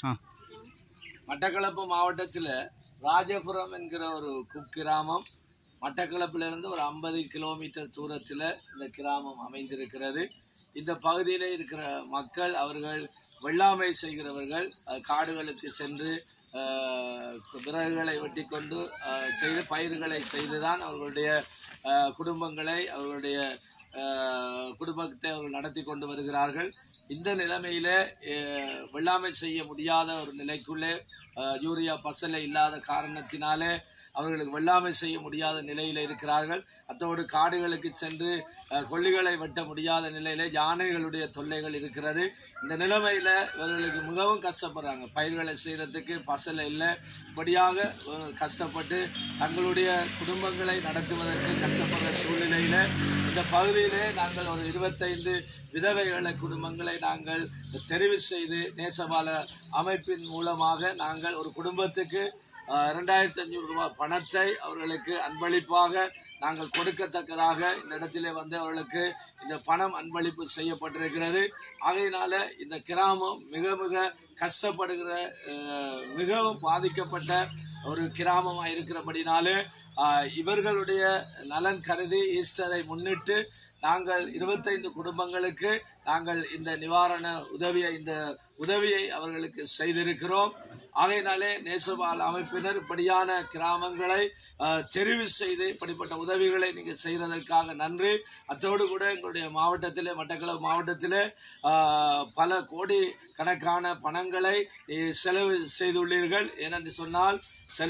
ஆ மட்டக்களப்பு மாவட்டத்தில் ராஜபுரம் என்கிற ஒரு குக்கிராமம் மட்டக்களப்பிலிருந்து ஒரு ஐம்பது கிலோமீட்டர் தூரத்தில் இந்த கிராமம் அமைந்திருக்கிறது இந்த பகுதியில் இருக்கிற மக்கள் அவர்கள் வெள்ளாமை செய்கிறவர்கள் அஹ், காடுகளுக்கு சென்று அஹ், விறகுகளை வெட்டி கொண்டு அஹ், செய்து பயிர்களை செய்துதான் அவர்களுடைய அஹ், குடும்பங்களை அவர்களுடைய அஹ், குடும்பத்தை அவர்கள் நடத்தி கொண்டு வருகிறார்கள் இந்த நிலைமையில அஹ், வெள்ளாமை செய்ய முடியாத ஒரு நிலைக்குள்ளே அஹ், யூரியா பசலை இல்லாத காரணத்தினாலே அவர்களுக்கு வெள்ளாமை செய்ய முடியாத நிலையில இருக்கிறார்கள் அத்தோடு காடுகளுக்கு சென்று அஹ், கொல்லிகளை வெட்ட முடியாத நிலையில யானைகளுடைய தொல்லைகள் இருக்கிறது இந்த நிலைமையில இவர்களுக்கு மிகவும் கஷ்டப்படுறாங்க பயிர்களை செய்யறதுக்கு பசலை இல்லை இப்படியாக அஹ், கஷ்டப்பட்டு தங்களுடைய குடும்பங்களை நடத்துவதற்கு கஷ்டப்படுற சூழ்நிலையில இந்த பகுதியிலே நாங்கள் ஒரு இருபத்தைந்து விதவைகளை குடும்பங்களை நாங்கள் தெரிவு செய்து நேசபால அமைப்பின் மூலமாக நாங்கள் ஒரு குடும்பத்துக்கு இரண்டாயிரத்தி அஞ்சூறு ரூபாய் பணத்தை அவர்களுக்கு அன்பளிப்பாக நாங்கள் கொடுக்கத்தக்கதாக இந்த இடத்திலே வந்து அவர்களுக்கு இந்த பணம் அன்பளிப்பு செய்யப்பட்டிருக்கிறது ஆகையினால இந்த கிராமம் மிக மிக கஷ்டப்படுகிற அஹ், மிகவும் பாதிக்கப்பட்ட ஒரு கிராமமாக இருக்கிறபடினாலே ஆஹ், இவர்களுடைய நலன் கருதி ஈஸ்டரை முன்னிட்டு நாங்கள் இருபத்தைந்து குடும்பங்களுக்கு நாங்கள் இந்த நிவாரண உதவியை இந்த உதவியை அவர்களுக்கு செய்திருக்கிறோம் ஆகையினாலே நேசபால் அமைப்பினர் இப்படியான கிராமங்களை ஆஹ், தெரிவு செய்து இப்படிப்பட்ட உதவிகளை நீங்கள் செய்கிறதற்காக நன்றி அத்தோடு கூட எங்களுடைய மாவட்டத்திலே மட்டக்களப்பு மாவட்டத்திலே ஆஹ், பல கோடி கணக்கான பணங்களை நீ- செலவு செய்துள்ளீர்கள் ஏனென்று சொன்னால் சில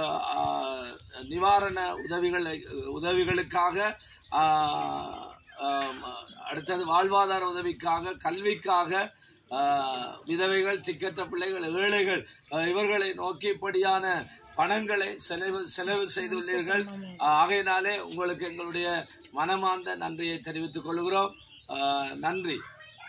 ஆஹ், நிவாரண உதவிகளை உதவிகளுக்காக ஆஹ், ஆம், அடுத்தது வாழ்வாதார உதவிக்காக கல்விக்காக ஆஹ், விதவைகள் சிக்கற்ற பிள்ளைகள் ஏழைகள் ஆஹ், இவர்களை நோக்கி இப்படியான பணங்களை செலவு செலவு செய்துள்ளீர்கள் ஆஹ், ஆகையினாலே உங்களுக்கு எங்களுடைய மனமார்ந்த நன்றியை தெரிவித்துக் கொள்கிறோம் ஆஹ், நன்றி